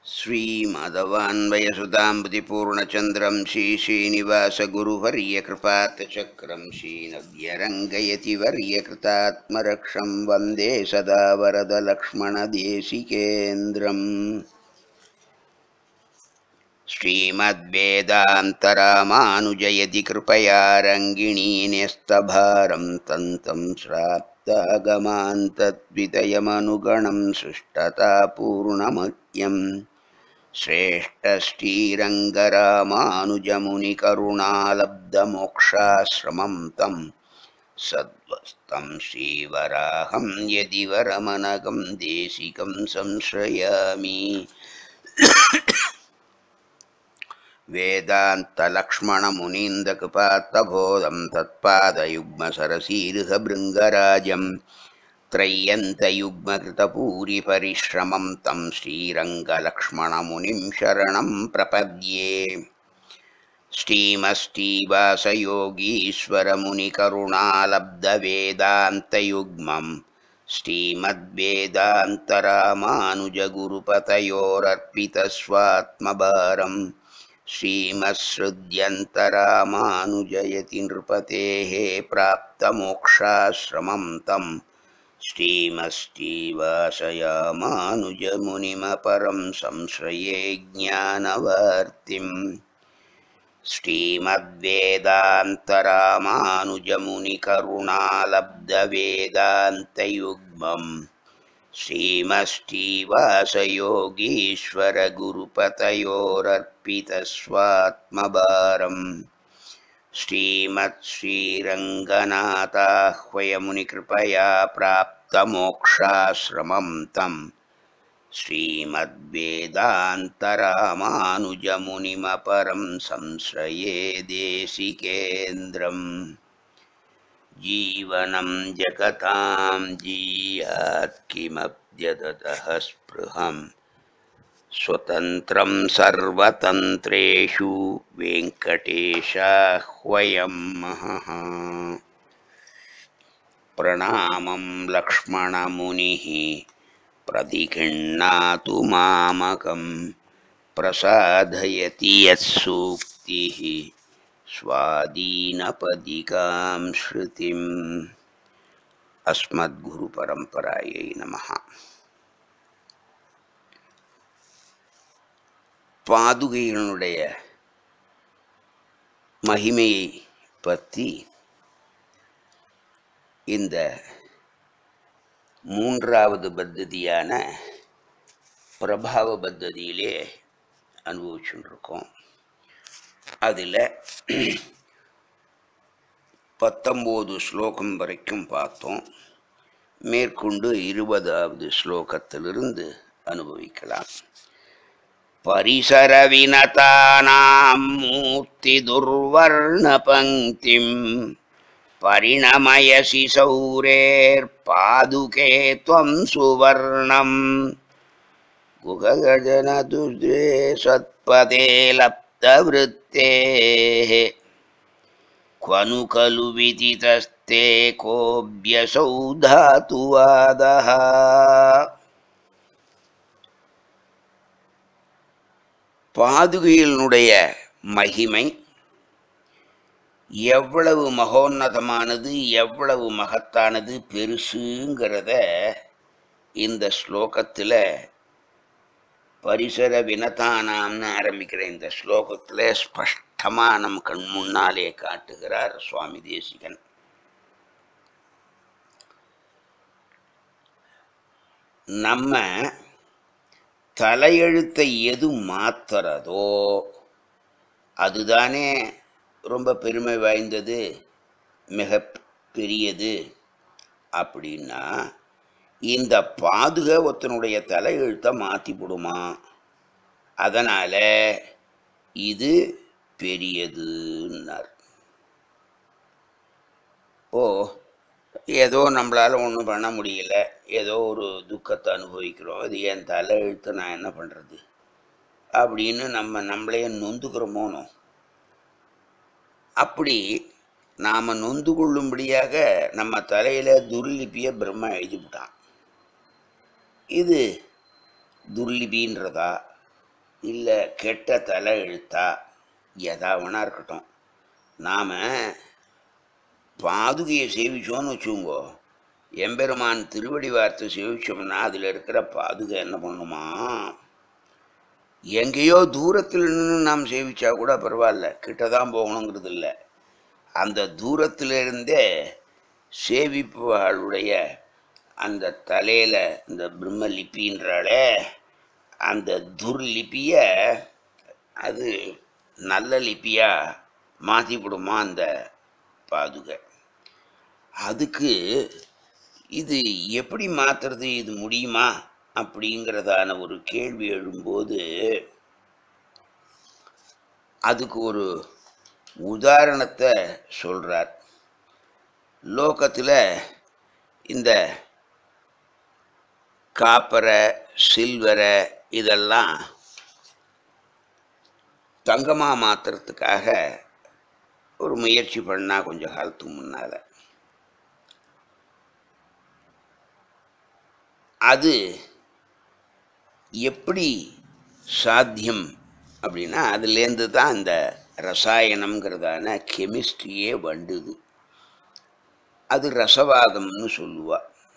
श्रीमाधवान्वयसुताम्बुतिपूर्णचन्द्रं श्रीश्रीनिवासगुरुवर्यकृपात्तचक्रं श्रीनव्यरङ्गयति वर्यकृतात्मरक्षं वन्दे सदा वरदलक्ष्मणदेशिकेन्द्रम् श्रीमद्वेदान्तरामानुजयति कृपया रङ्गिणीन्यस्तभारं तन्तं श्राप्तागमान्तद्वितयमनुगणं सृष्टतापूर्णमत्यम् श्रेष्ठश्रीरङ्गरामानुजमुनिकरुणालब्धमोक्षाश्रमं तं सद्वस्तं श्रीवराहं यदि वरमनगं देशिकं संश्रयामि वेदान्तलक्ष्मणमुनीन्दकृपात्तबोधं तत्पादयुग्मसरसीर्हभृङ्गराजं त्रय्यन्तयुग्मकृतपूरिपरिश्रमं तं श्रीरङ्गलक्ष्मणमुनिं शरणं प्रपद्ये श्रीमस्तीवासयोगीश्वरमुनिकरुणालब्धवेदान्तयुग्मं श्रीमद्वेदान्तरामानुजगुरुपतयोरर्पितस्वात्मभारम् श्रीमत्सृद्यन्तरामानुजयति नृपतेः प्राप्तमोक्षाश्रमं तं श्रीमस्तीवासयामानुजमुनिमपरं संश्रये ज्ञानवर्तिम् श्रीमद्वेदान्तरामानुजमुनिकरुणालब्धवेदान्तयुग्मम् श्रीमस्तीवासयोगीश्वरगुरुपतयोरर्पितस्वात्मभारम् श्रीमत्श्रीरङ्गनाथाह्वयमुनिकृपया प्राप्तमोक्षाश्रमं तं श्रीमद्वेदान्तरामानुजमुनिमपरं संश्रये देशिकेन्द्रम् जीवनं जगतां जीयात् किमप्यदतः स्पृहं स्वतन्त्रं सर्वतन्त्रेषु वेङ्कटेशाह्वयं महः प्रणामं लक्ष्मणमुनिः प्रतिगृह्णातु मामकं प्रसादयति यत्सूक्तिः स्वादीनपदिकां श्रुतिम् अस्मद्गुरुपरम्परायै நமः பாதுகையினுடைய மகிமையை பற்றி இந்த மூன்றாவது பத்ததியான பிரபாவ பத்ததியிலே அனுபவிச்சுருக்கோம் அதில் பத்தொம்போது ஸ்லோகம் வரைக்கும் பார்த்தோம் மேற்கொண்டு இருபதாவது ஸ்லோகத்திலிருந்து அனுபவிக்கலாம் பரிசரவினதானாம் மூர்த்தி துர்வர்ண பங்கிம் परिणमयसि सौरेर्पादुके त्वं सुवर्णम् गुहगजनदुर्गे सत्पदे लप्तवृत्तेः क्वनु खलु विदितस्ते कोऽभ्यसौ धातुवादः பாதுகையினுடைய மகிமை எவ்வளவு மகோன்னதமானது எவ்வளவு மகத்தானது பெருசுங்கிறத இந்த ஸ்லோகத்தில் பரிசர வினதானாம்னு ஆரம்பிக்கிற இந்த ஸ்லோகத்தில் ஸ்பஷ்டமாக நம் கண் முன்னாலே காட்டுகிறார் சுவாமி தேசிகன் நம்ம தலையெழுத்தை எது மாத்துறதோ அதுதானே ரொம்ப பெருமை வாய்ந்தது மிக பெரியது அப்படின்னா இந்த பாதுக ஒருத்தனுடைய தலையெழுத்தை மாற்றி விடுமா அதனால் இது பெரியதுன்னார் ஓ ஏதோ நம்மளால் ஒன்றும் பண்ண முடியல ஏதோ ஒரு துக்கத்தை அனுபவிக்கிறோம் அது என் தலையெழுத்தை நான் என்ன பண்ணுறது அப்படின்னு நம்ம நம்மளையே நொந்துக்கிறோமோனோ அப்படி நாம் நொந்து கொள்ளும்படியாக நம்ம தலையில் துர்லிபியை பிரம்மா எழுதிவிட்டான் இது துர்லிபின்றதா இல்லை கெட்ட தலை எழுத்தா எதாவனா இருக்கட்டும் நாம் பாதுகையை சேவிச்சோன்னு வச்சுங்கோ எம்பெருமான் திருவடி வார்த்தை சேவிச்சோம்னா அதில் இருக்கிற பாதுகை என்ன பண்ணுமா எங்கேயோ தூரத்தில் நின்று நாம் சேவிச்சா கூட பரவாயில்ல கிட்ட தான் போகணுங்கிறது இல்லை அந்த தூரத்திலிருந்தே சேவிப்புகளுடைய அந்த தலையில் இந்த பிரம்ம லிப்பின்றாலே அந்த துர்லிபிய அது நல்ல லிபியாக மாற்றிவிடுமா அந்த பாதுகை அதுக்கு இது எப்படி மாற்றுறது இது முடியுமா அப்படிங்கிறதான ஒரு கேள்வி எழும்போது அதுக்கு ஒரு உதாரணத்தை சொல்கிறார் லோகத்தில் இந்த காப்பரை சில்வரை இதெல்லாம் தங்கமாக மாற்றுறதுக்காக ஒரு முயற்சி பண்ணால் கொஞ்சம் காலத்துக்கு முன்னால் அது எப்படி சாத்தியம் அப்படின்னா அதுலேருந்து தான் இந்த ரசாயனம்ங்கிறதான கெமிஸ்ட்ரியே வண்டுது அது ரசவாதம்னு சொல்லுவா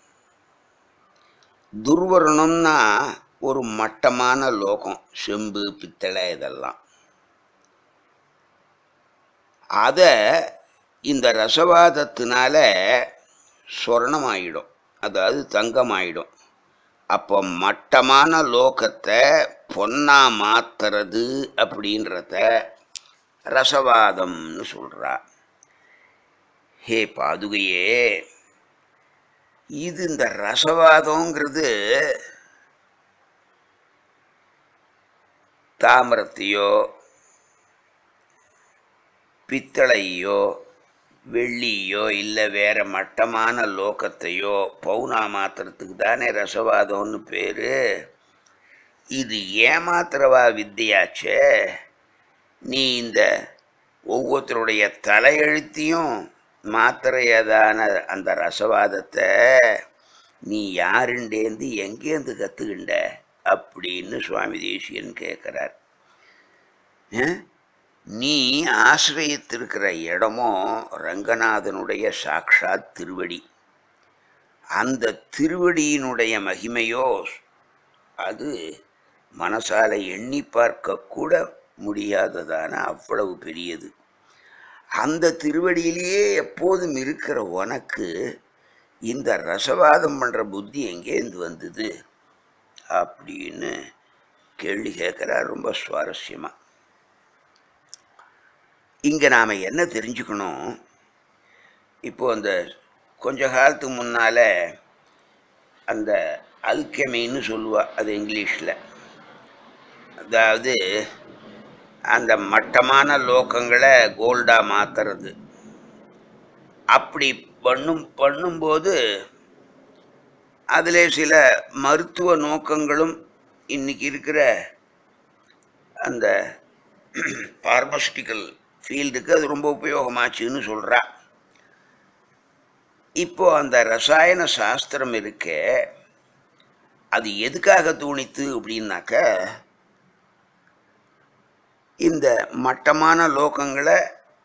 துர்வரணம்னா ஒரு மட்டமான லோகம் செம்பு பித்தளை இதெல்லாம் அதை இந்த ரசவாதத்தினால சொர்ணமாயிடும் அதாவது தங்கமாயிடும் அப்போ மட்டமான லோகத்தை பொன்னா மாத்துறது அப்படின்றத ரசவாதம்னு சொல்றா ஹே பாதுகையே இது இந்த ரசவாதங்கிறது தாமிரத்தையோ பித்தளையோ வெள்ளியோ இல்லை வேற மட்டமான லோகத்தையோ பவுனா மாத்திரத்துக்கு தானே ரசவாதம்னு பேரு இது ஏமாத்திரவா வித்தையாச்சே நீ இந்த ஒவ்வொருத்தருடைய தலையெழுத்தையும் மாத்திரையதான அந்த ரசவாதத்தை நீ யாருண்டேந்து எங்கேருந்து கற்றுக்கிண்ட அப்படின்னு சுவாமி தேசியன் கேட்குறார் நீ ஆசிரியத்திருக்கிற இடமோ ரங்கநாதனுடைய சாக்ஷாத் திருவடி அந்த திருவடியினுடைய மகிமையோ அது மனசால எண்ணி பார்க்க கூட முடியாததான அவ்வளவு பெரியது அந்த திருவடியிலேயே எப்போதும் இருக்கிற உனக்கு இந்த ரசவாதம் பண்ற புத்தி எங்கேருந்து வந்தது அப்படின்னு கேள்வி கேட்கிறார் ரொம்ப சுவாரஸ்யமா இங்கே நாம் என்ன தெரிஞ்சுக்கணும் இப்போ அந்த கொஞ்ச காலத்துக்கு முன்னால் அந்த அல்கெமின்னு சொல்லுவா அது இங்கிலீஷில் அதாவது அந்த மட்டமான லோகங்களை கோல்டாக மாற்றுறது அப்படி பண்ணும் பண்ணும்போது அதில் சில மருத்துவ நோக்கங்களும் இன்னைக்கு இருக்கிற அந்த பார்மஸ்டிக்கல் ஃபீல்டுக்கு அது ரொம்ப உபயோகமாச்சுன்னு சொல்கிறா இப்போ அந்த ரசாயன சாஸ்திரம் இருக்கே அது எதுக்காக தூணித்து அப்படின்னாக்க இந்த மட்டமான லோகங்களை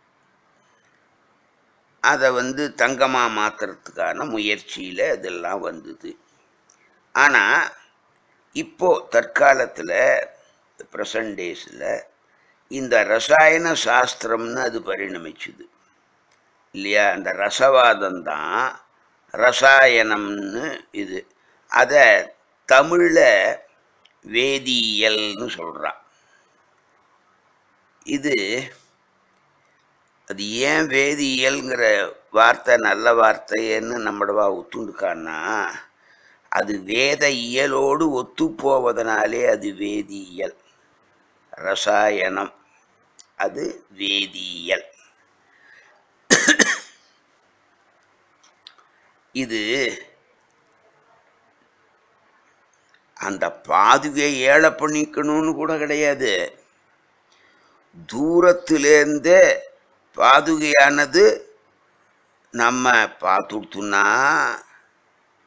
அதை வந்து தங்கமாக மாற்றுறதுக்கான முயற்சியில் இதெல்லாம் வந்தது ஆனால் இப்போ தற்காலத்தில் ப்ரெசன்ட் டேஸில் இந்த ரசாயன சாஸ்திரம்னு அது பரிணமிச்சுது இல்லையா அந்த ரசவாதம் தான் ரசாயனம்னு இது அதை தமிழில் வேதியியல்னு சொல்கிறான் இது அது ஏன் வேதியியல்ங்கிற வார்த்தை நல்ல வார்த்தைன்னு நம்மடவா ஒத்துண்டுக்கான்னா அது வேத இயலோடு ஒத்து போவதனாலே அது வேதியியல் ரசாயனம் அது வேதியியல் இது அந்த பாதுகை ஏழை பண்ணிக்கணும்னு கூட கிடையாது தூரத்திலேருந்தே பாதுகையானது நம்ம பார்த்துடுத்துனா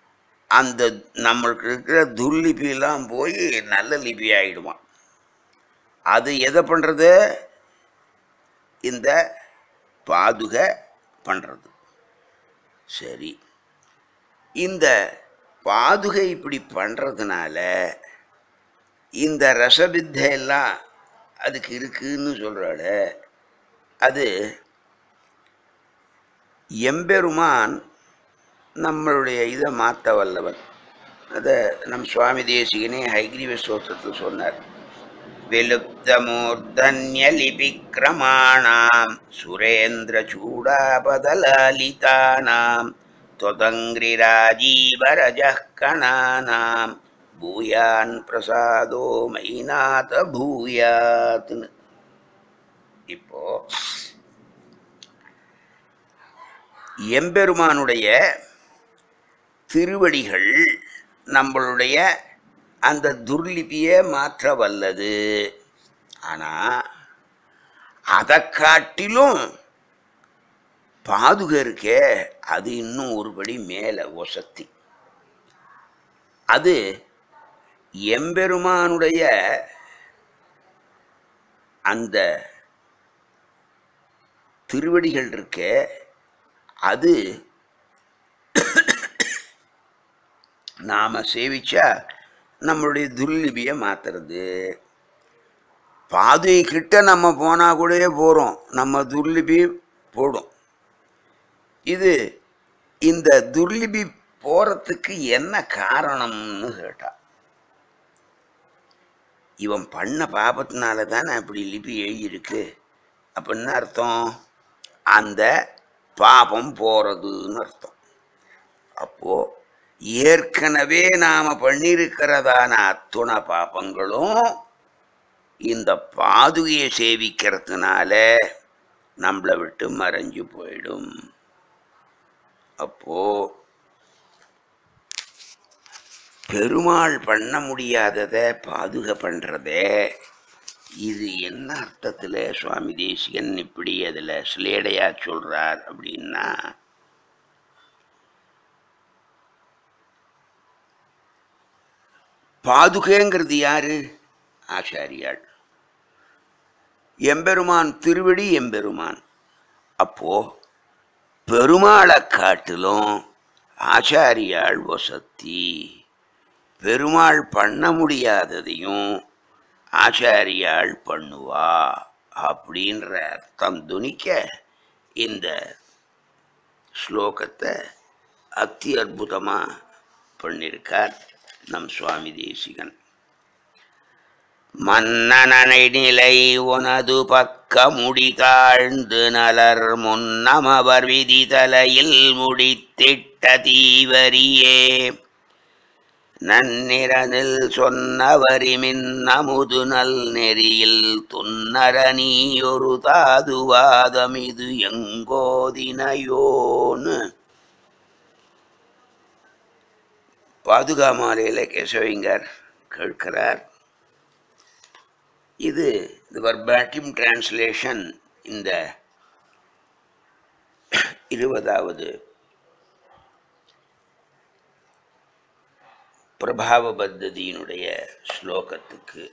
அந்த நம்மளுக்கு இருக்கிற துர்லிபிலாம் போய் நல்ல லிபி ஆயிடுவான் அது எதை பண்ணுறது இந்த பாதுகை பண்ணுறது சரி இந்த பாதுகை இப்படி பண்ணுறதுனால இந்த ரசவித்தை எல்லாம் அதுக்கு இருக்குன்னு சொல்கிறாள் அது எம்பெருமான் நம்மளுடைய இதை மாற்ற வல்லவன் அதை நம் சுவாமி தேசிகனே ஹைகிரீவ ஸ்தோத்திரத்தில் சொன்னார் विलुप्तमूर्धन्यलिपिक्रमाणां सुरेन्द्रचूडापदललितानां त्वदङ्घ्रिराजीवरजः कणानां भूयान् பிரசாதோ மைநாத பூயாத்னு இப்போ எம்பெருமானுடைய திருவடிகள் நம்மளுடைய அந்த துர்லிபியை மாற்ற வல்லது ஆனால் அதை காட்டிலும் பாதுகை இருக்கே அது இன்னும் ஒருபடி மேலே ஒசத்தி அது எம்பெருமானுடைய அந்த திருவடிகள் இருக்கே அது நாம சேவிச்சா நம்மளுடைய துர்லிபியை மாத்துறது பாதை கிட்ட நம்ம போனா கூடயே போறோம் நம்ம துர்லிபி போடும் இது இந்த துர்லிபி போறதுக்கு என்ன காரணம்னு கேட்டா இவன் பண்ண பாபத்தினால தானே அப்படி லிபி எழுதியிருக்கு அப்படின்னு அர்த்தம் அந்த பாபம் போறதுன்னு அர்த்தம் அப்போ ஏற்கனவே நாம பண்ணியிருக்கிறதான அத்துண பாபங்களும் இந்த பாதுகையை சேவிக்கிறதுனால நம்மளை விட்டு மறைஞ்சு போயிடும் அப்போ பெருமாள் பண்ண முடியாததை பாதுகை பண்றதே இது என்ன அர்த்தத்தில் சுவாமி தேசிகன் இப்படி அதில் சிலேடையா சொல்றார் அப்படின்னா பாதுகைங்கிறது யாரு ஆச்சாரியாள் எம்பெருமான் திருவடி எம்பெருமான் அப்போ பெருமாளை காட்டிலும் ஆச்சாரியாள் வசத்தி பெருமாள் பண்ண முடியாததையும் ஆச்சாரியாள் பண்ணுவா அப்படின்ற அர்த்தம் துணிக்க இந்த ஸ்லோகத்தை அத்தி அற்புதமா பண்ணியிருக்கார் நம் சுவாமி தேசிகன் மன்னனனை நிலை உனது பக்க முடி தாழ்ந்து நலர் முன்னமவர் விதி தலையில் முடித்திட்ட தீவரியே நன்னிரனில் சொன்னவரி மின்னமுது நல் நெறியில் துன்னர நீயொரு தாதுவாதம் இது எங்கோதினையோன்னு பாதுகாமாலையில் கேசவிங்கர் கேட்கிறார் இது இது வர்பாட்டிம் டிரான்ஸ்லேஷன் இந்த இருபதாவது பிரபாவ பத்ததியினுடைய ஸ்லோகத்துக்கு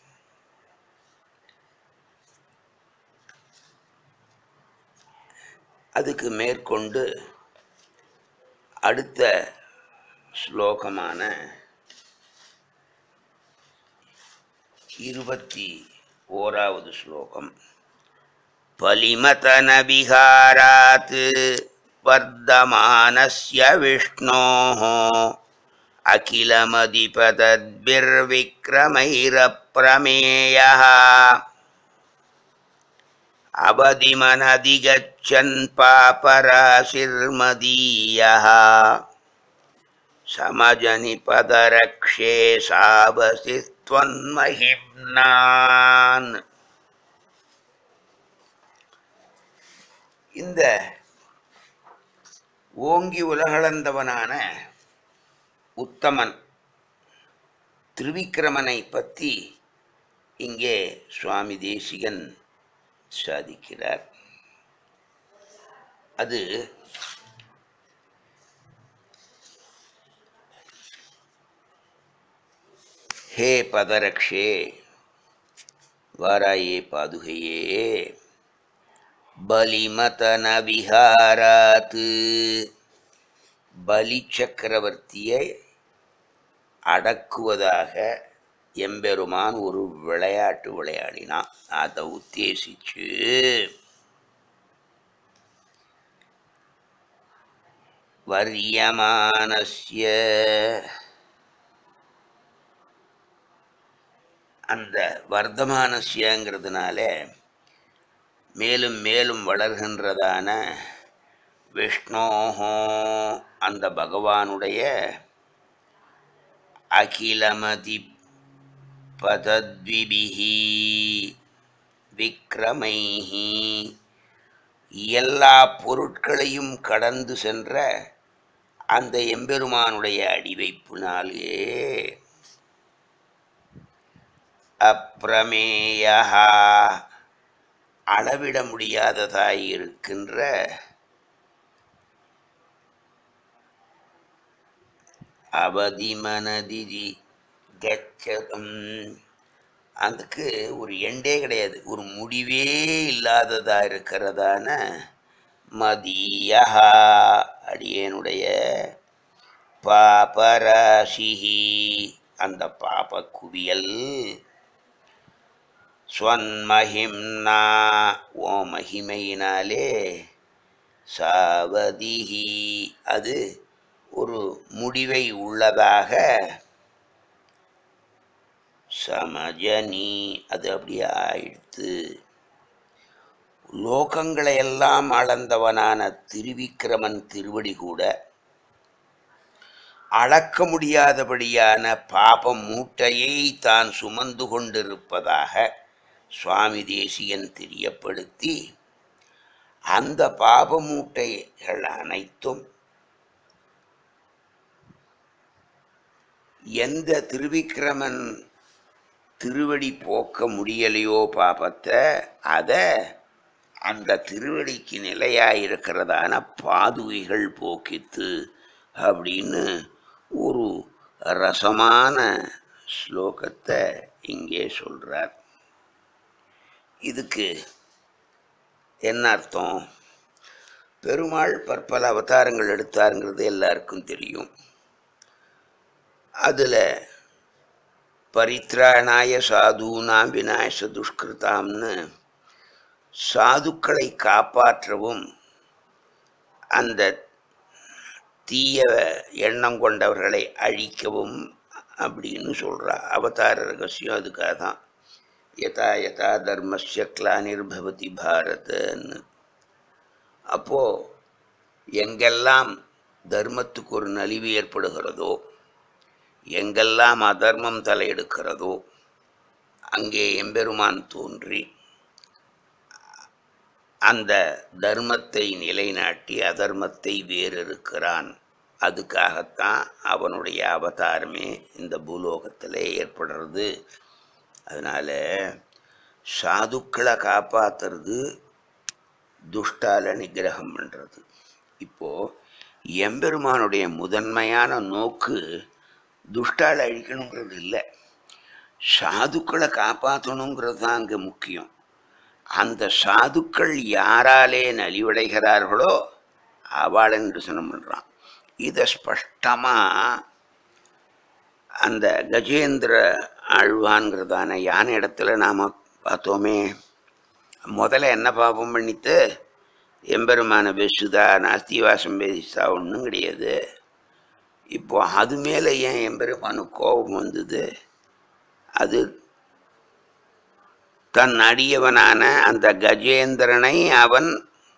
அதுக்கு மேற்கொண்டு அடுத்த ஸ்லோகமான இருபத்தி ஓராவது ஸ்லோகம் பலிமதன விகாராத் வர்தமானஸ்ய விஷ்ணோः अखिलमधिपतद्भिर्विक्रमैरप्रमेयः अवधिमनधिगच्छन् पापराशिर्मदीयः समजनिपदरक्षे सावसि त्वन्महिम्नान् இந்த ஓங்கி உலகளந்தவனான உத்தமன் திருவிக்கிரமனை பற்றி இங்கே சுவாமி தேசிகன் சாதிக்கிறார் அது ஹே பதரக்ஷே வாராயே பாதுகையே பலிமதன விஹாராத்து பலி சக்கரவர்த்தியை அடக்குவதாக எம்பெருமான் ஒரு விளையாட்டு விளையாடினான் அதை உத்தேசிச்சு வரியமானஸ்ய அந்த வர்த்தமானஸ்யங்கிறதுனால மேலும் மேலும் வளர்கின்றதான விஷ்ணோஹோ அந்த பகவானுடைய அகிலமதி பதத்விபிஹி விக்ரமைஹி எல்லா பொருட்களையும் கடந்து சென்ற அந்த எம்பெருமானுடைய அடிவைப்பினாலே அப்பிரமேயா அளவிட முடியாததாய் இருக்கின்ற அவதிமனதி கச்சதம் அதுக்கு ஒரு எண்டே கிடையாது ஒரு முடிவே இல்லாததா இருக்கிறதான மதியா அடியனுடைய பாபராசிஹி அந்த பாப குவியல் ஸ்வன்மஹிம்னா ஓ மகிமையினாலே சாவதிஹி அது ஒரு முடிவை உள்ளதாக சமஜனி அது அப்படியே ஆயிடுத்து லோகங்களை எல்லாம் அளந்தவனான திருவிக்கிரமன் திருவடி கூட அளக்க முடியாதபடியான பாபம் மூட்டையை தான் சுமந்து கொண்டிருப்பதாக சுவாமி தேசியன் தெரியப்படுத்தி அந்த பாப மூட்டைகள் அனைத்தும் எந்த திருவிக்கிரமன் திருவடி போக்க முடியலையோ பாபத்தை அதை அந்த திருவடிக்கு நிலையாயிருக்கிறதான பாதுகைகள் போக்கித்து அப்படின்னு ஒரு ரசமான ஸ்லோகத்தை இங்கே சொல்றார் இதுக்கு என்ன அர்த்தம் பெருமாள் பற்பல அவதாரங்கள் எடுத்தாருங்கிறது எல்லாருக்கும் தெரியும் அதில் பரித்ராணாய சாதுனாம் விநாயச துஷ்கிருதாம்னு சாதுக்களை காப்பாற்றவும் அந்த தீய எண்ணம் கொண்டவர்களை அழிக்கவும் அப்படின்னு சொல்கிறா அவதார ரகசியம் அதுக்காக தான் யதா யதா தர்மஸ்ய கிளானிர்பவதி பாரதன்னு அப்போது எங்கெல்லாம் தர்மத்துக்கு ஒரு நலிவு ஏற்படுகிறதோ எங்கெல்லாம் அதர்மம் தலையெடுக்கிறதோ அங்கே எம்பெருமான் தோன்றி அந்த தர்மத்தை நிலைநாட்டி அதர்மத்தை வேறிருக்கிறான் அதுக்காகத்தான் அவனுடைய அவதாரமே இந்த பூலோகத்தில் ஏற்படுறது அதனால சாதுக்களை காப்பாத்துறது துஷ்டால நிகிரகம் பண்ணுறது இப்போ எம்பெருமானுடைய முதன்மையான நோக்கு துஷ்டால அழிக்கணுங்கிறது இல்லை சாதுக்களை காப்பாற்றணுங்கிறது தான் அங்கே முக்கியம் அந்த சாதுக்கள் யாராலே நலிவடைகிறார்களோ அவளை நிரசனம் பண்ணுறான் இதை ஸ்பஷ்டமாக அந்த கஜேந்திர ஆழ்வான்கிறதான யானை இடத்துல நாம் பார்த்தோமே முதல்ல என்ன பாபம் பண்ணித்து எம்பெருமான பெசுதா நாஸ்திவாசம் பேசித்தா ஒன்றும் கிடையாது இப்போ அது மேலே ஏன் எம்பெருமானு கோபம் வந்தது அது தன் அடியவனான அந்த கஜேந்திரனை அவன்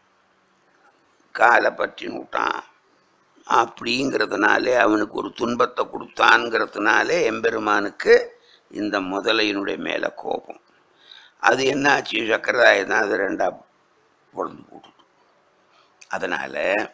காலை பற்றி விட்டான் அப்படிங்கிறதுனாலே அவனுக்கு ஒரு துன்பத்தை கொடுத்தான்ங்கிறதுனாலே எம்பெருமானுக்கு இந்த முதலையினுடைய மேலே கோபம் அது என்னாச்சு சக்கரதாயை தான் அது ரெண்டா பொழுது போட்டுது அதனால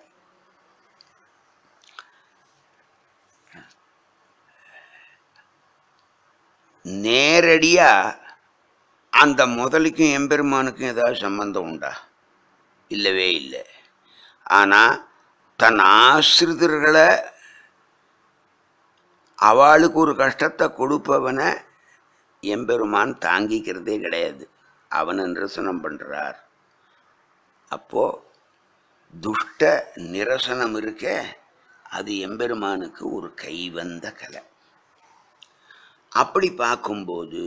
நேரடியா அந்த முதலுக்கும் எம்பெருமானுக்கும் ஏதாவது சம்பந்தம் உண்டா இல்லவே இல்லை ஆனால் தன் ஆசிரிதர்களை அவளுக்கு ஒரு கஷ்டத்தை கொடுப்பவனை எம்பெருமான் தாங்கிக்கிறதே கிடையாது அவனை நிரசனம் பண்றார் அப்போ துஷ்ட நிரசனம் இருக்க அது எம்பெருமானுக்கு ஒரு கைவந்த கலை அப்படி பார்க்கும்போது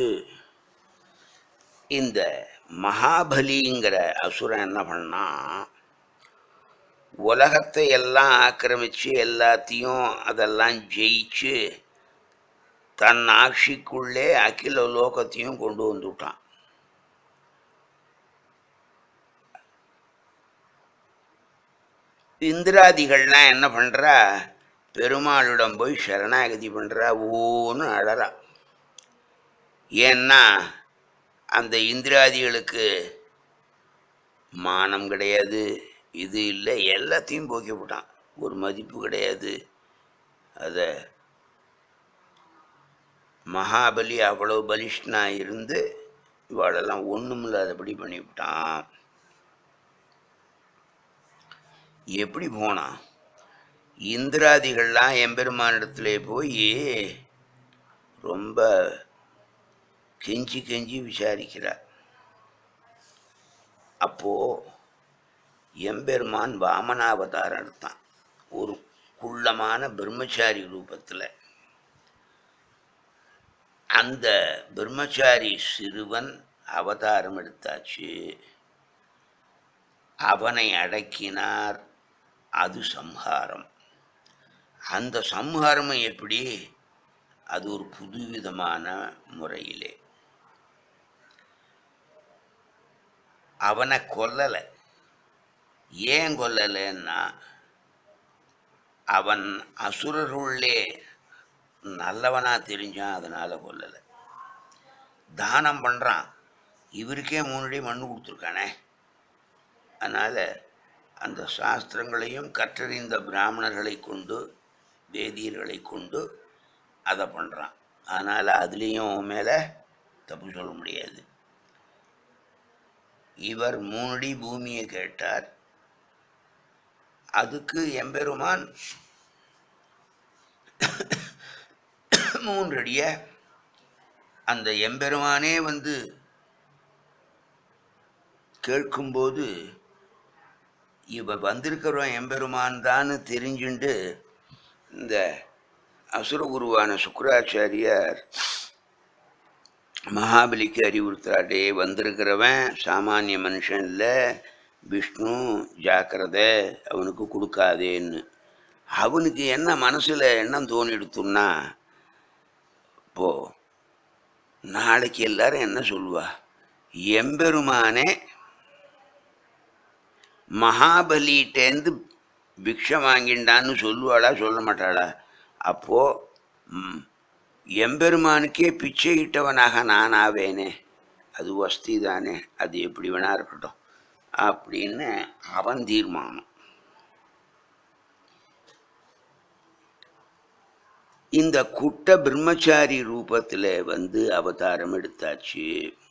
இந்த மகாபலிங்கிற அசுரன் என்ன பண்ணா உலகத்தை எல்லாம் ஆக்கிரமிச்சு எல்லாத்தையும் அதெல்லாம் ஜெயிச்சு தன் ஆட்சிக்குள்ளே அகில லோகத்தையும் கொண்டு வந்துட்டான் இந்திராதிகள்லாம் என்ன பண்றா பெருமாளிடம் போய் சரணாகதி பண்றா ஓன்னு அழறா ஏன்னா அந்த இந்திராதிகளுக்கு மானம் கிடையாது இது இல்லை எல்லாத்தையும் போக்கி விட்டான் ஒரு மதிப்பு கிடையாது அதை மகாபலி அவ்வளவு பலிஷ்டனா இருந்து இவாளெல்லாம் ஒன்றும் இல்லாதபடி பண்ணிவிட்டான் எப்படி போனான் இந்திராதிகள்லாம் எம்பெருமானிடத்துல போய் ரொம்ப கெஞ்சி கெஞ்சி விசாரிக்கிறார் அப்போ எம்பெருமான் வாமனாவதாரம் எடுத்தான் ஒரு குள்ளமான பிரம்மச்சாரி ரூபத்தில் அந்த பிரம்மச்சாரி சிறுவன் அவதாரம் எடுத்தாச்சு அவனை அடக்கினார் அது சம்ஹாரம் அந்த சம்ஹாரமும் எப்படி அது ஒரு புதுவிதமான முறையிலே அவனை கொல்லலை ஏன் கொல்லலைன்னா அவன் அசுரருள்ளே நல்லவனா தெரிஞ்சான் அதனால கொல்லலை தானம் பண்றான் இவருக்கே முன்னாடி மண்ணு கொடுத்துருக்கானே அதனால அந்த சாஸ்திரங்களையும் கற்றறிந்த பிராமணர்களை கொண்டு வேதியர்களை கொண்டு அதை பண்றான் அதனால அதுலேயும் மேலே தப்பு சொல்ல முடியாது இவர் மூணடி பூமியை கேட்டார் அதுக்கு எம்பெருமான் மூன்றடிய அந்த எம்பெருமானே வந்து கேட்கும்போது இவ வந்திருக்கிறவன் எம்பெருமான் தான்னு தெரிஞ்சுண்டு இந்த அசுரகுருவான சுக்கராச்சாரியார் மகாபலிக்கு அறிவுறுத்துறாடே வந்திருக்கிறவன் சாமானிய மனுஷன் இல்லை விஷ்ணு ஜாக்கிரதை அவனுக்கு கொடுக்காதேன்னு அவனுக்கு என்ன மனசுல எண்ணம் தோணிடுத்துன்னா இப்போ நாளைக்கு எல்லாரும் என்ன சொல்லுவா எம்பெருமானே மகாபலிட்டேந்து பிக்ஷை வாங்கிண்டான்னு சொல்லுவாளா சொல்ல மாட்டாளா அப்போ ம், எம்பெருமானுக்கே பிச்சை இட்டவனாக நான் ஆவேனே அது வஸ்தி தானே அது எப்படி வேணா இருக்கட்டும் அப்படின்னு அவன் தீர்மானம் இந்த குட்ட பிரம்மச்சாரி ரூபத்தில் வந்து அவதாரம் எடுத்தாச்சு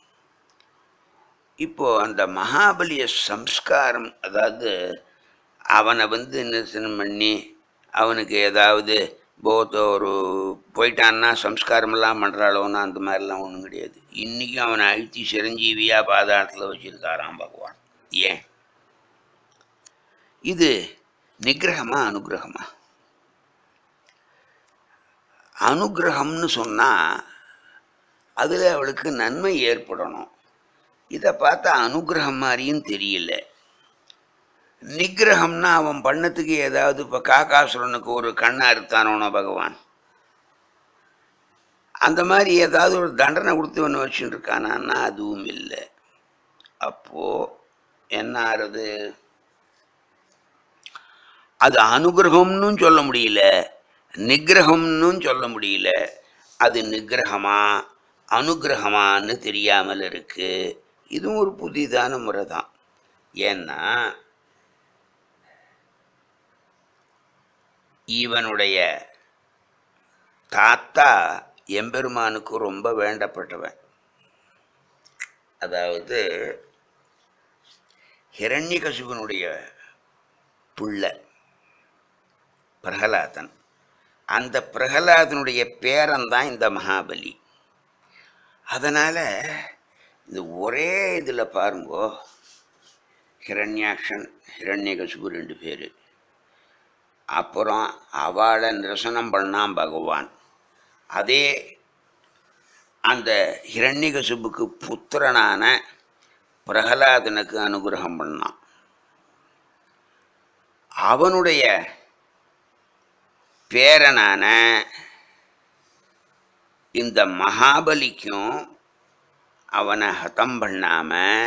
இப்போ அந்த மகாபலிய சம்ஸ்காரம் அதாவது அவனை வந்து நிறுத்தனம் பண்ணி அவனுக்கு ஏதாவது போத்த ஒரு போயிட்டான்னா சம்ஸ்காரமெல்லாம் பண்ணுறாளோன்னா அந்த மாதிரிலாம் ஒன்றும் கிடையாது இன்றைக்கும் அவனை அழுத்தி சிரஞ்சீவியாக பாதாளத்தில் வச்சிருக்காராம் பகவான் ஏன் இது நிகிரகமா அனுகிரகமா அனுகிரகம்னு சொன்னால் அதில் அவளுக்கு நன்மை ஏற்படணும் இதை பார்த்தா அனுகிரகம் மாதிரியும் தெரியல நிகிரகம்னா அவன் பண்ணத்துக்கு ஏதாவது இப்போ காக்காசுரனுக்கு ஒரு கண்ணை அறுத்தானோனோ பகவான் அந்த மாதிரி ஏதாவது ஒரு தண்டனை கொடுத்து ஒன்று வச்சுட்டு இருக்கானான்னா அதுவும் இல்லை அப்போ என்ன ஆறுது அது அனுகிரகம்னு சொல்ல முடியல நிகிரகம்னு சொல்ல முடியல அது நிகிரகமா அனுகிரகமான்னு தெரியாமல் இருக்கு இதுவும் ஒரு புதிதான முறை தான் ஏன்னா இவனுடைய தாத்தா எம்பெருமானுக்கு ரொம்ப வேண்டப்பட்டவன் அதாவது ஹிரண்யகசிபனுடைய புள்ள பிரகலாதன் அந்த பிரகலாதனுடைய பேரன் தான் இந்த மகாபலி அதனால இந்த ஒரே இதில் பாருங்கோ ஹிரண்யாக்ஷன் ஹிரண்யகசிபு ரெண்டு பேர் அப்புறம் அவளை நிரசனம் பண்ணான் பகவான் அதே அந்த ஹிரண்யகசிபுக்கு புத்திரனான பிரகலாதனுக்கு அனுகிரகம் பண்ணான் அவனுடைய பேரனான இந்த மகாபலிக்கும் அவனை ஹதம் பண்ணாம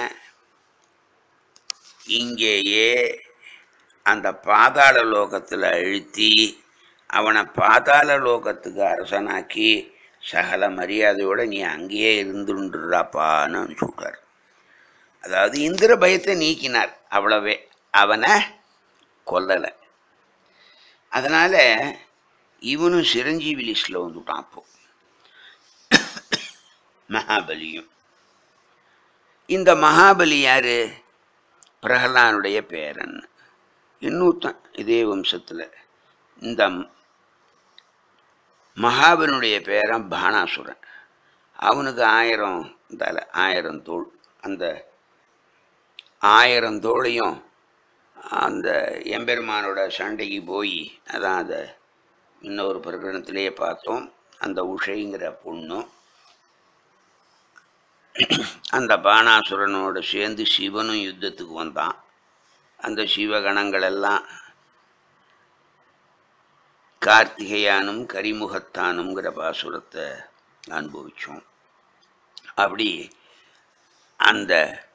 இங்கேயே அந்த பாதாள லோகத்தில் அழுத்தி அவனை பாதாள லோகத்துக்கு அரசனாக்கி சகல மரியாதையோட நீ அங்கேயே இருந்துடுறாப்பான்னு சொல்றார் அதாவது இந்திர பயத்தை நீக்கினார் அவ்வளவே அவனை கொல்லலை அதனால இவனும் சிரஞ்சீவி லிஸ்டில் வந்துட்டான் அப்போ மகாபலியும் இந்த மகாபலி யாரு பிரகலானுடைய பேரன் இன்னொருத்தன் இதே வம்சத்தில் இந்த மகாபலினுடைய பேரன் பானாசுரன் அவனுக்கு ஆயிரம் தலை ஆயிரம் தோள் அந்த ஆயிரம் தோளையும் அந்த எம்பெருமானோட சண்டைக்கு போய் அதான் அதை இன்னொரு பிரகடனத்திலேயே பார்த்தோம் அந்த உஷைங்கிற பொண்ணும் அந்த பானாசுரனோட சேர்ந்து சிவனும் யுத்தத்துக்கு வந்தான் அந்த சிவகணங்கள் எல்லாம் கார்த்திகையானும் கரிமுகத்தானுங்கிற பாசுரத்தை அனுபவிச்சோம் அப்படி அந்த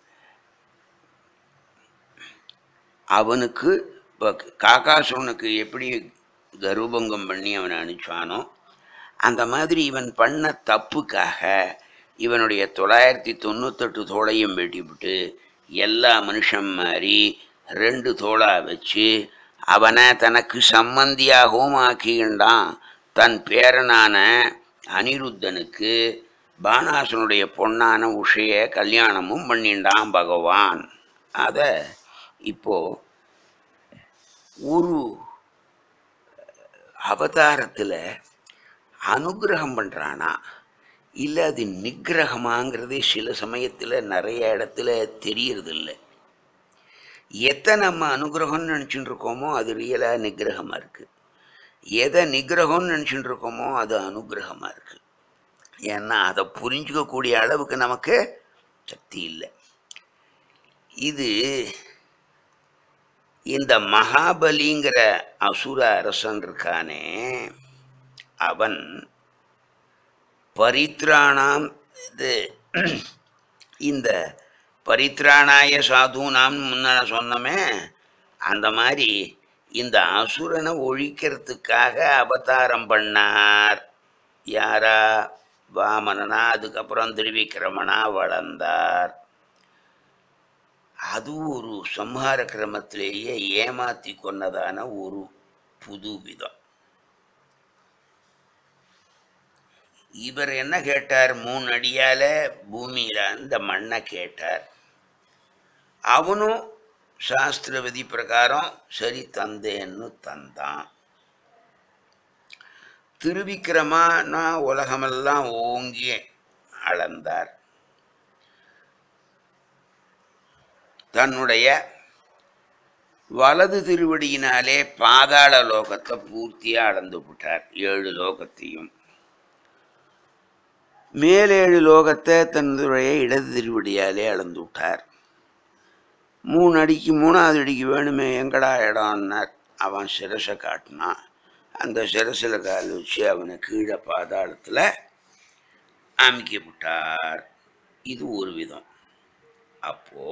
அவனுக்கு இப்போ காக்காசுரனுக்கு எப்படி கர்வபங்கம் பண்ணி அவனை அனுப்பிச்சானோ அந்த மாதிரி இவன் பண்ண தப்புக்காக இவனுடைய தொள்ளாயிரத்தி தொண்ணூத்தெட்டு தோளையும் வெட்டிவிட்டு எல்லா மனுஷன் மாதிரி ரெண்டு தோளா வச்சு அவனை தனக்கு சம்மந்தியாகவும் ஆக்கிக்கின்றான் தன் பேரனான அனிருத்தனுக்கு பானாசனுடைய பொண்ணான உஷைய கல்யாணமும் பண்ணிண்டான் பகவான் அதை இப்போ ஒரு அவதாரத்தில் அனுகிரகம் பண்ணுறானா இல்லை அது நிகிரகமாங்கிறது சில சமயத்தில் நிறைய இடத்துல தெரியறதில்ல எதை நம்ம அனுகிரகம்னு நினச்சிட்டு இருக்கோமோ அது ரியலாக நிகிரகமாக இருக்குது எதை நிகிரகம்னு நினச்சிட்டு இருக்கோமோ அது அனுகிரகமாக இருக்குது ஏன்னா அதை புரிஞ்சுக்கக்கூடிய அளவுக்கு நமக்கு சக்தி இல்லை இது இந்த மகாபலிங்கிற அசுர அரசன் இருக்கானே அவன் பரித்ராணாம் இது இந்த பரித்ராணாய சாதுனாம்னு முன்ன சொன்னோமே அந்த மாதிரி இந்த அசுரனை ஒழிக்கிறதுக்காக அவதாரம் பண்ணார் யாரா வாமனனா அதுக்கப்புறம் திருவிக்கிரமனா வளர்ந்தார் அது ஒரு சம்ஹார கிரமத்திலேயே ஏமாத்தி கொன்னதான ஒரு புது விதம் இவர் என்ன கேட்டார் மூணு அடியால பூமியில அந்த மண்ணை கேட்டார் அவனும் சாஸ்திர விதி பிரகாரம் சரி தந்தேன்னு தந்தான் திருவிக்கிரமானா உலகமெல்லாம் ஓங்கி அளந்தார் தன்னுடைய வலது திருவடியினாலே பாதாள லோகத்தை பூர்த்தியா அளந்து விட்டார் ஏழு லோகத்தையும் மேலேழு லோகத்தை தன்னுடைய இடது திருவடியாலே அளந்து விட்டார் மூணு அடிக்கு மூணாவது அடிக்கு வேணுமே எங்கடா இடம்னார் அவன் சிரசை காட்டினான் அந்த சிரசில் கால் வச்சு அவனை கீழே பாதாளத்தில் அமுக்கி விட்டார் இது ஒரு விதம் அப்போ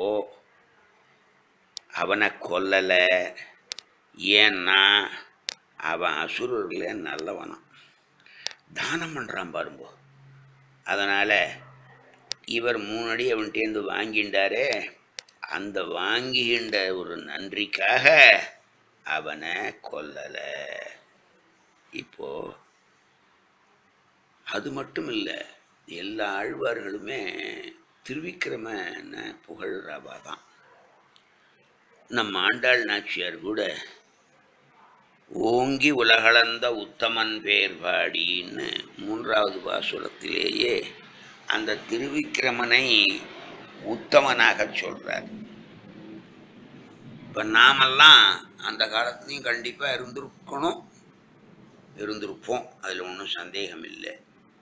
அவனை கொல்லலை ஏன்னா அவன் அசுரர்களே நல்லவனான் தானம் பண்ணுறான் பாருங்க அதனால் இவர் மூணு அடி அவன்கிட்டேருந்து வாங்கிண்டாரே அந்த வாங்கின்ற ஒரு நன்றிக்காக அவனை கொல்லலை இப்போ அது மட்டும் இல்லை எல்லா ஆழ்வார்களுமே திருவிக்கிரமன புகழ்றவா தான் நம் ஆண்டாள் நாச்சியார் கூட ஓங்கி உலகளந்த உத்தமன் பேர் பாடின்னு மூன்றாவது பாசுரத்திலேயே அந்த திருவிக்கிரமனை உத்தமனாக சொல்றார் இப்ப நாமெல்லாம் அந்த காலத்துலயும் கண்டிப்பா இருந்திருக்கணும் இருந்திருப்போம் அதுல ஒன்றும் சந்தேகம் இல்லை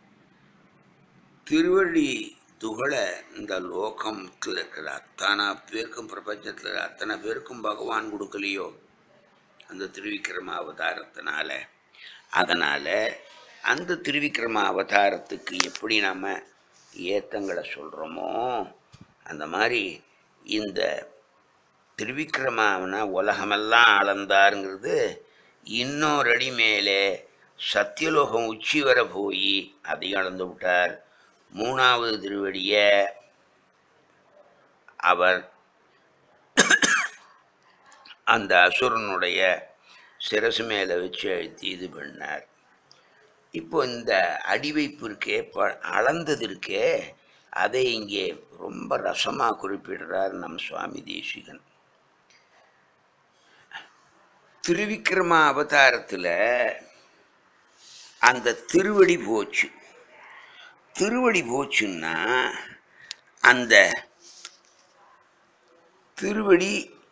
திருவள்ளி துகள இந்த லோகத்தில் இருக்கிற அத்தனை பேருக்கும் பிரபஞ்சத்தில் இருக்கிற அத்தனை பேருக்கும் பகவான் கொடுக்கலையோ அந்த திருவிக்கிரம அவதாரத்தினால அதனால அந்த திருவிக்கிரம அவதாரத்துக்கு எப்படி நம்ம ஏத்தங்களை சொல்றோமோ அந்த மாதிரி இந்த திருவிக்கிரமனா உலகமெல்லாம் அளந்தாருங்கிறது இன்னொரு அடி மேலே சத்தியலோகம் உச்சி வர போய் அதையும் அளந்து விட்டார் மூணாவது திருவடிய அவர் அந்த அசுரனுடைய சிரசு மேலே வச்சு அழுத்தி இது பண்ணார் இப்போ இந்த அடிவைப்பு இருக்கே ப அளந்தது இருக்கே அதை இங்கே ரொம்ப ரசமாக குறிப்பிடுறார் நம் சுவாமி தேசிகன் திருவிக்கிரம அவதாரத்தில் அந்த திருவடி போச்சு திருவடி போச்சுன்னா அந்த திருவடி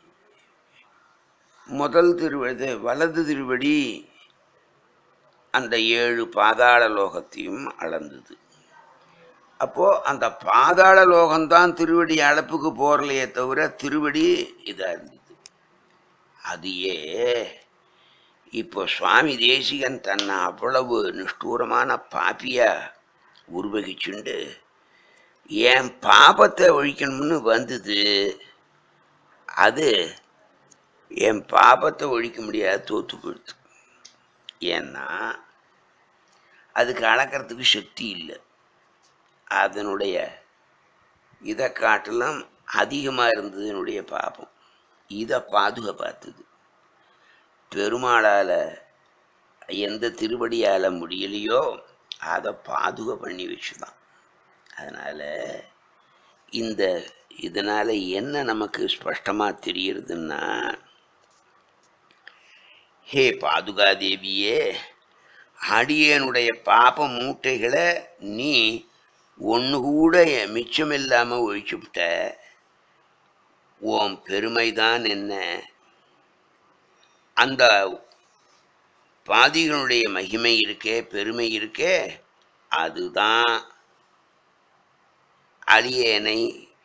முதல் திருவடி வலது திருவடி அந்த ஏழு பாதாள லோகத்தையும் அளந்தது அப்போ அந்த பாதாள லோகம்தான் திருவடி அளப்புக்கு போறலையே தவிர திருவடி இதா இருந்தது அதையே இப்போ சுவாமி தேசிகன் தன்னை அவ்வளவு நிஷ்டூரமான பாப்பியா உருவகிச்சுண்டு என் பாபத்தை ஒழிக்கணும்னு வந்தது அது என் பாபத்தை ஒழிக்க முடியாது தோத்து போயிடுது ஏன்னா அதுக்கு அளக்கிறதுக்கு சக்தி இல்லை அதனுடைய இதை காட்டிலும் அதிகமாக இருந்தது என்னுடைய பாபம் இதை பாதுகா பார்த்தது பெருமாளால் எந்த திருவடியால் முடியலையோ அதை பாதுகா பண்ணி வச்சுதான் அதனால் இந்த இதனால் என்ன நமக்கு ஸ்பஷ்டமாக தெரியுறதுன்னா ஹே பாதுகா தேவியே அடியனுடைய பாப மூட்டைகளை நீ ஒன்று கூட மிச்சமில்லாமல் ஒழிச்சுவிட்ட உன் பெருமைதான் என்ன அந்த பாதிகளுடைய மகிமை இருக்கே பெருமை இருக்கே அதுதான் அடியேனை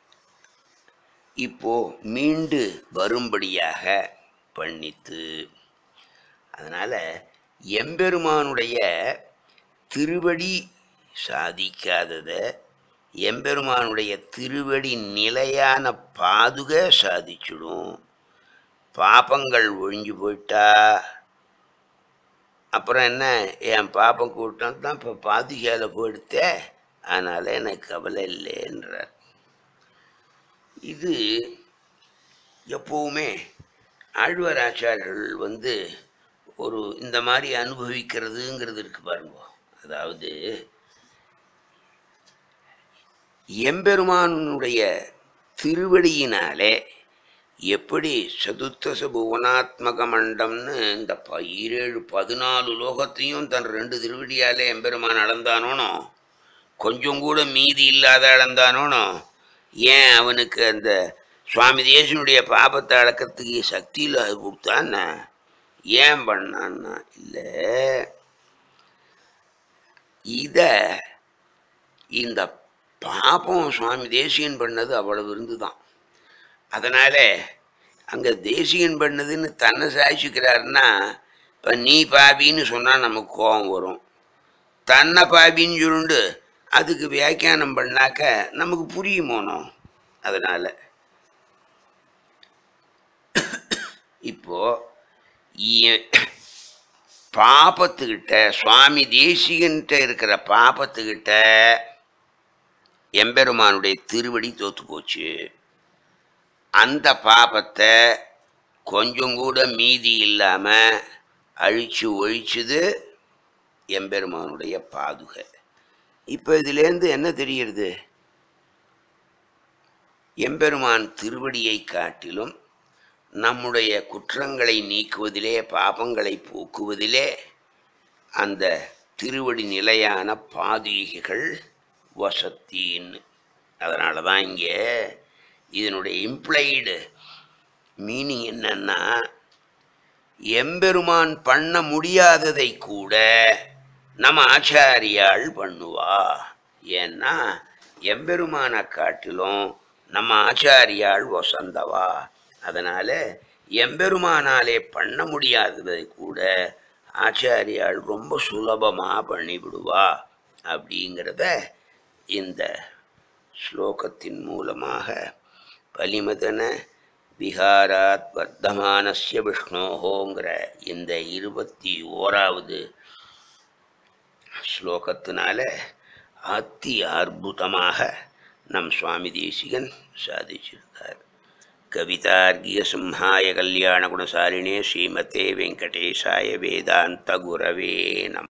இப்போ மீண்டு வரும்படியாக பண்ணித்து அதனால எம்பெருமானுடைய திருவடி சாதிக்காதத எம்பெருமானுடைய திருவடி நிலையான பாதுக சாதிச்சிடும் பாப்பங்கள் ஒழிஞ்சு போயிட்டா அப்புறம் என்ன என் பாப்பம் கூட்டம் தான் இப்போ பாதுகால போயிடுத்தே அதனால எனக்கு கவலை இல்லைன்றார் இது எப்பவுமே ஆழ்வாராச்சாரியர்கள் வந்து ஒரு இந்த மாதிரி அனுபவிக்கிறதுங்கிறது இருக்கு பாருங்க அதாவது எம்பெருமானுடைய திருவடியினாலே எப்படி சதுர்த்தச புவனாத்மக மண்டம்னு இந்த பதினேழு பதினாலு லோகத்தையும் தன் ரெண்டு திருவடியாலே எம்பெருமான் அளந்தானோனோ கொஞ்சம் கூட மீதி இல்லாத அளந்தானோனோ ஏன் அவனுக்கு அந்த சுவாமி தேசனுடைய பாபத்தை அளக்கிறதுக்கு சக்தி இல்லாத கொடுத்தான்னா ஏன் பண்ணான்னா இல்லை இத இந்த பாபம் சுவாமி தேசியன் பண்ணது அவ்வளவு இருந்துதான் அதனால அங்க தேசியன் பண்ணதுன்னு தன்னை சாய்ச்சிக்கிறாருன்னா இப்ப நீ பாபின்னு சொன்னா நமக்கு கோபம் வரும் தன்னை பாபின்னு சொல்லுண்டு அதுக்கு வியாக்கியானம் பண்ணாக்க நமக்கு புரியுமோனோ அதனால இப்போ இ- பாபத்துக்கிட்ட சுவாமி தேசிகன்கிட்ட இருக்கிற பாபத்துக்கிட்ட எம்பெருமானுடைய திருவடி தோத்து போச்சு அந்த பாபத்தை கொஞ்சம் கூட மீதி இல்லாம அழிச்சு ஒழிச்சுது எம்பெருமானுடைய பாதுகை இப்போ இதுலேருந்து என்ன தெரிகிறது எம்பெருமான் திருவடியை காட்டிலும் நம்முடைய குற்றங்களை நீக்குவதிலே பாபங்களை போக்குவதிலே அந்த திருவடி நிலையான பாதுகைகள் வசத்தின்னு அதனால தான் இங்கே இதனுடைய இம்ப்ளைடு மீனிங் என்னன்னா எம்பெருமான் பண்ண முடியாததை கூட நம்ம ஆச்சாரியாள் பண்ணுவா ஏன்னா எம்பெருமானை காட்டிலும் நம்ம ஆச்சாரியாள் வசந்தவா அதனால எம்பெருமானாலே பண்ண முடியாததை கூட ஆச்சாரியாள் ரொம்ப சுலபமாக பண்ணிவிடுவா அப்படிங்கிறத இந்த ஸ்லோகத்தின் மூலமாக பலிமதன விஹாராத் வர்த்தமானஸ்ய விஷ்ணோகோங்கிற இந்த இருபத்தி ஓராவது ஸ்லோகத்தினால அத்தி அற்புதமாக நம் சுவாமி தேசிகன் சாதிச்சிருந்தார் கவிதார்கிய சிம்ஹாய கல்யாண குணசாலினே ஸ்ரீமதே வெங்கடேசாய வேதாந்த குரவே நம